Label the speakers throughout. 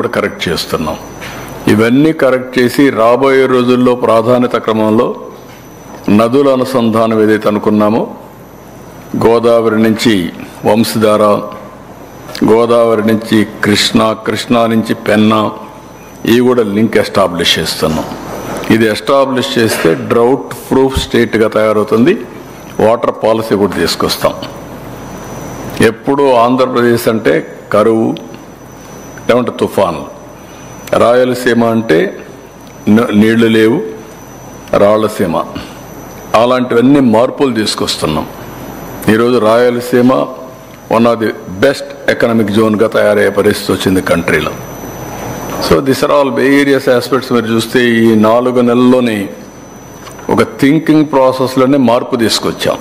Speaker 1: ఇప్పుడు కరెక్ట్ చేస్తున్నాం ఇవన్నీ కరెక్ట్ చేసి రాబోయే రోజుల్లో ప్రాధాన్యత క్రమంలో నదుల అనుసంధానం ఏదైతే అనుకున్నామో గోదావరి నుంచి వంశధార గోదావరి నుంచి కృష్ణా కృష్ణా నుంచి పెన్నా ఇవి కూడా లింక్ ఎస్టాబ్లిష్ చేస్తున్నాం ఇది ఎస్టాబ్లిష్ చేస్తే డ్రౌట్ ప్రూఫ్ స్టేట్గా తయారవుతుంది వాటర్ పాలసీ కూడా తీసుకొస్తాం ఎప్పుడు ఆంధ్రప్రదేశ్ అంటే కరువు లేకుంటే తుఫాన్లు రాయలసీమ అంటే న- నీళ్లు లేవు రాళ్లసీమ అలాంటివన్నీ మార్పులు తీసుకొస్తున్నాం ఈరోజు Rayalaseema one of the best economic జోన్గా తయారయ్యే పరిస్థితి వచ్చింది కంట్రీలో so this are all various aspects మీరు చూస్తే ఈ నాలుగు నెలల్లోనే ఒక థింకింగ్ ప్రాసెస్లోనే మార్పు తీసుకొచ్చాం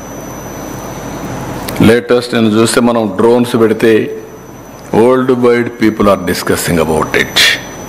Speaker 1: లేటెస్ట్ నేను చూస్తే మనం డ్రోన్స్ పెడితే world wide people are discussing about it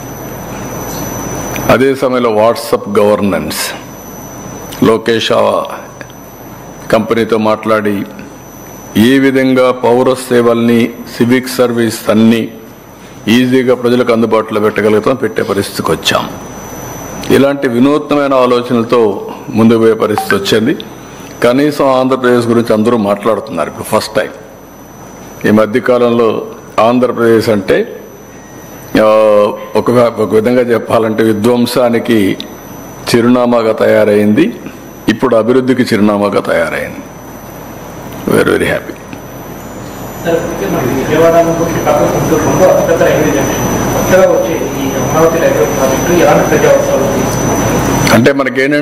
Speaker 1: అదే సమయంలో వాట్సప్ గవర్నెన్స్ లోకేష్ ఆ కంపెనీతో మాట్లాడి ఏ విధంగా పౌర సేవల్ని సివిక్ సర్వీస్ అన్ని ఈజీగా ప్రజలకు అందుబాటులో పెట్టగలుగుతాం పెట్టే పరిస్థితికి వచ్చాం ఇలాంటి వినూత్నమైన ఆలోచనలతో ముందుకు పోయే పరిస్థితి వచ్చింది కనీసం ఆంధ్రప్రదేశ్ గురించి అందరూ మాట్లాడుతున్నారు ఇప్పుడు ఫస్ట్ టైం ఈ మధ్యకాలంలో ఆంధ్రప్రదేశ్ అంటే ఆ, ఒక ఒక విధంగా చెప్పాలంటే విధ్వంసానికి చిరునామాగా తయారైంది ఇప్పుడు అభివృద్ధికి చిరునామాగా తయారైంది వెరీ వెరీ హ్యాపీ
Speaker 2: సార్ ఇప్పటికే మనకి విజయవాడ నుంచి పక్కన కొంచెం రెండో అతిపెద్ద రైల్వే జంక్షన్ కొత్తగా వచ్చే ఈ అమరావతి రైల్వే ప్రాజెక్టు ఎలాంటి ప్రజావసరాలు తీసుకున్నారు
Speaker 1: అంటే మనకేంటంటే